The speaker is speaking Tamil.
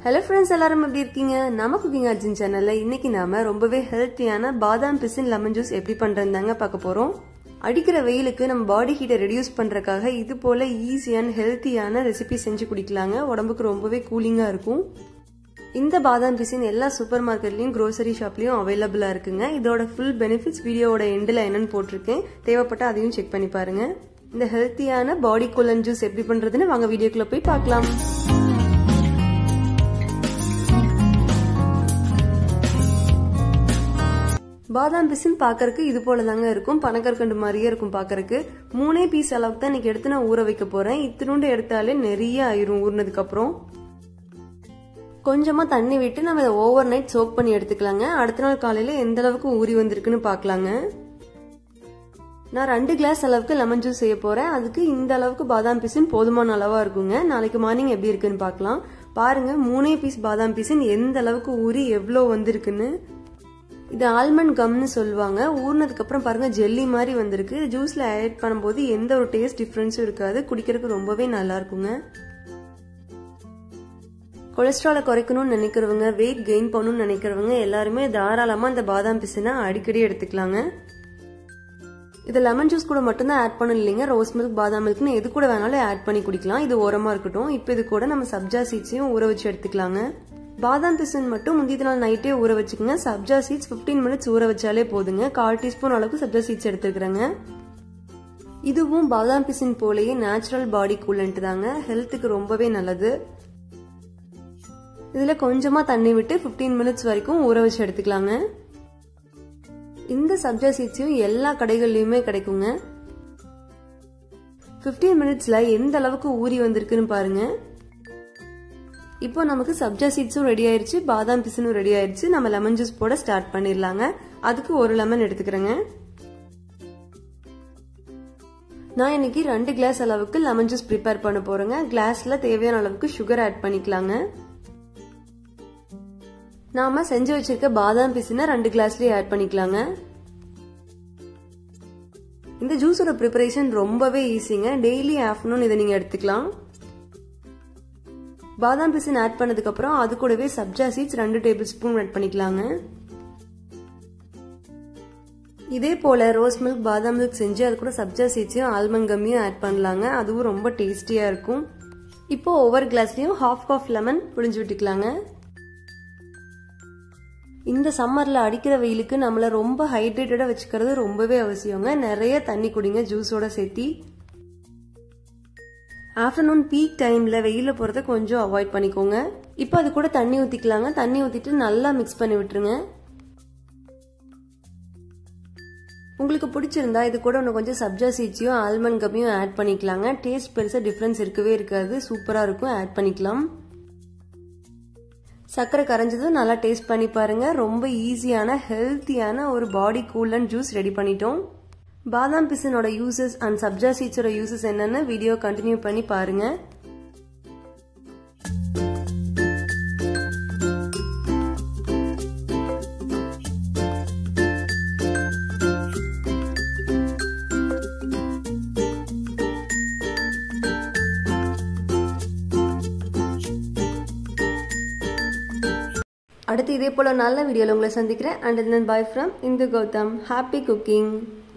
ஹலோ ஃப்ரெண்ட்ஸ் எல்லாரும் எப்படி இருக்கீங்க நம்ம குக்கிங் அர்ஜுன் சேனல்ல இன்னைக்கு நாம ரொம்பவே ஹெல்த்தியான பாதாம் பிசின் லெமன் ஜூஸ் எப்படி பண்றது தாங்க பார்க்க போறோம் அடிக்கிற வெயிலுக்கு நம்ம பாடி ஹீட்டை ரெடியூஸ் பண்றதுக்காக இது போல ஈஸியான ஹெல்த்தியான ரெசிபி செஞ்சு குடிக்கலாங்க உடம்புக்கு ரொம்பவே கூலிங்கா இருக்கும் இந்த பாதாம் பிசின் எல்லா சூப்பர் மார்க்கெட்லயும் க்ரோசரி ஷாப்லயும் அவைலபிளா இருக்குங்க இதோட ஃபுல் பெனிஃபிட்ஸ் வீடியோவோட எண்டில் என்னன்னு போட்டிருக்கேன் தேவைப்பட்ட அதையும் செக் பண்ணி பாருங்க இந்த ஹெல்த்தியான பாடி கூலன் ஜூஸ் எப்படி பண்றதுன்னு வாங்க வீடியோக்குள்ள போய் பார்க்கலாம் பாதாம் பிசின் பார்க்கறக்கு இது போல தாங்க இருக்கும் பனக்கற்கண்டு மாதிரியே இருக்கும் பார்க்கறக்கு மூணே பீஸ் அளவுக்கு தான் இன்னைக்கு எடுத்து நான் ஊற வைக்க போறேன் இத்தினுண்டு எடுத்தாலே நிறைய ஆயிரும் ஊறினதுக்கு அப்புறம் கொஞ்சமா தண்ணி விட்டு நம்ம இதை ஓவர் நைட் சோக் பண்ணி எடுத்துக்கலாங்க அடுத்த நாள் காலையில எந்த அளவுக்கு ஊறி வந்திருக்குன்னு பார்க்கலாங்க நான் ரெண்டு கிளாஸ் அளவுக்கு லெமன் ஜூஸ் செய்ய போறேன் அதுக்கு இந்த அளவுக்கு பாதாம் பீஸின் போதுமான அளவா இருக்குங்க நாளைக்கு மார்னிங் எப்படி இருக்குன்னு பார்க்கலாம் பாருங்க மூணே பீஸ் பாதாம் பீஸின் எந்த அளவுக்கு ஊறி எவ்வளோ வந்திருக்குன்னு இது ஆல்மண்ட் கம்னு சொல்லுவாங்க ஊறினதுக்கு அப்புறம் பாருங்க ஜெல்லி மாதிரி வந்திருக்கு ஜூஸ்ல ஆட் பண்ணும்போது எந்த ஒரு டேஸ்ட் டிஃப்ரென்ஸும் இருக்காது குடிக்கிறதுக்கு ரொம்பவே நல்லா இருக்குங்க கொலஸ்ட்ராலை குறைக்கணும்னு நினைக்கிறவங்க வெயிட் கெயின் பண்ணணும்னு நினைக்கிறவங்க எல்லாருமே தாராளமா இந்த பாதாம் பிசினை அடிக்கடி எடுத்துக்கலாங்க இது லெமன் ஜூஸ் கூட மட்டும்தான் ஆட் பண்ணணும் இல்லைங்க ரோஸ் மில்க் பாதாம் மில்க்னு எது கூட வேணாலும் ஆட் பண்ணி குடிக்கலாம் இது ஓரமா இருக்கட்டும் இப்போ இது கூட நம்ம சப்ஜா சீட்ஸையும் ஊற வச்சு எடுத்துக்கலாங்க பாதாம் பிசின் மட்டும் முந்திய நாள் நைட்டே ஊற வச்சுக்கோங்க சப்ஜா சீட்ஸ் ஃபிஃப்டீன் மினிட்ஸ் ஊற வச்சாலே போதுங்க கால் டீஸ்பூன் அளவுக்கு சப்ஜா சீட்ஸ் எடுத்துக்கிறேங்க இதுவும் பாதாம் பிசின் போலயே நேச்சுரல் பாடி கூலண்ட் தாங்க ஹெல்த்துக்கு ரொம்பவே நல்லது இதுல கொஞ்சமா தண்ணி விட்டு ஃபிஃப்டீன் மினிட்ஸ் வரைக்கும் ஊற வச்சு எடுத்துக்கலாங்க இந்த சப்ஜா சீட்ஸையும் எல்லா கடைகள்லயுமே கிடைக்குங்க ஃபிஃப்டீன் மினிட்ஸ்ல எந்த அளவுக்கு ஊறி வந்திருக்குன்னு பாருங்க இப்போ நமக்கு சப்ஜா சீட்ஸும் ரெடி ஆயிருச்சு பாதாம் பிசினும் ரெடி ஆயிருச்சு நம்ம லெமன் ஜூஸ் போட ஸ்டார்ட் பண்ணிடலாங்க அதுக்கு ஒரு லெமன் எடுத்துக்கிறேங்க நான் இன்னைக்கு ரெண்டு கிளாஸ் அளவுக்கு லெமன் ஜூஸ் ப்ரிப்பேர் பண்ண போறேங்க கிளாஸ்ல தேவையான அளவுக்கு சுகர் ஆட் பண்ணிக்கலாங்க நாம செஞ்சு வச்சிருக்க பாதாம் பிசினை ரெண்டு கிளாஸ்லயே ஆட் பண்ணிக்கலாங்க இந்த ஜூஸோட ப்ரிப்பரேஷன் ரொம்பவே ஈஸிங்க டெய்லி ஆஃப்டர்நூன் இதை நீங்க எடுத்துக்கலாம் பாதாம் பிசின் ஆட் பண்ணதுக்கு அப்புறம் அது கூடவே சப்ஜா சீட்ஸ் ரெண்டு டேபிள் ஸ்பூன் ஆட் பண்ணிக்கலாங்க இதே போல ரோஸ் மில்க் பாதாம் மில்க் செஞ்சு அது கூட சப்ஜா சீட்ஸையும் ஆல்மண்ட் கம்மியும் ஆட் பண்ணலாங்க அதுவும் ரொம்ப டேஸ்டியா இருக்கும் இப்போ ஒவ்வொரு கிளாஸ்லயும் ஹாஃப் காஃப் லெமன் புழிஞ்சு விட்டுக்கலாங்க இந்த சம்மர்ல அடிக்கிற வெயிலுக்கு நம்மள ரொம்ப ஹைட்ரேட்டடா வச்சுக்கிறது ரொம்பவே அவசியங்க நிறைய தண்ணி குடிங்க ஜூஸோட சேர்த்தி ஆஃப்டர்நூன் பீக் டைம்ல வெயில போறத கொஞ்சம் அவாய்ட் பண்ணிக்கோங்க இப்போ அது கூட தண்ணி ஊத்திக்கலாங்க தண்ணி ஊத்திட்டு நல்லா மிக்ஸ் பண்ணி விட்டுருங்க உங்களுக்கு பிடிச்சிருந்தா இது கூட இன்னும் கொஞ்சம் சப்ஜா சீட்ஸையும் ஆல்மண்ட் கம்மியும் ஆட் பண்ணிக்கலாங்க டேஸ்ட் பெருசாக டிஃப்ரென்ஸ் இருக்கவே இருக்காது சூப்பராக இருக்கும் ஆட் பண்ணிக்கலாம் சர்க்கரை கரைஞ்சதும் நல்லா டேஸ்ட் பண்ணி பாருங்க ரொம்ப ஈஸியான ஹெல்த்தியான ஒரு பாடி கூலன் ஜூஸ் ரெடி பண்ணிட்டோம் பாதாம் பிசினோட யூசஸ் அண்ட் சப்ஜா சீட்ஸோட யூசஸ் என்னன்னு வீடியோ கண்டினியூ பண்ணி பாருங்க அடுத்து இதே போல நல்ல வீடியோவில் உங்களை சந்திக்கிறேன் and then bye from Indhu Gautham happy cooking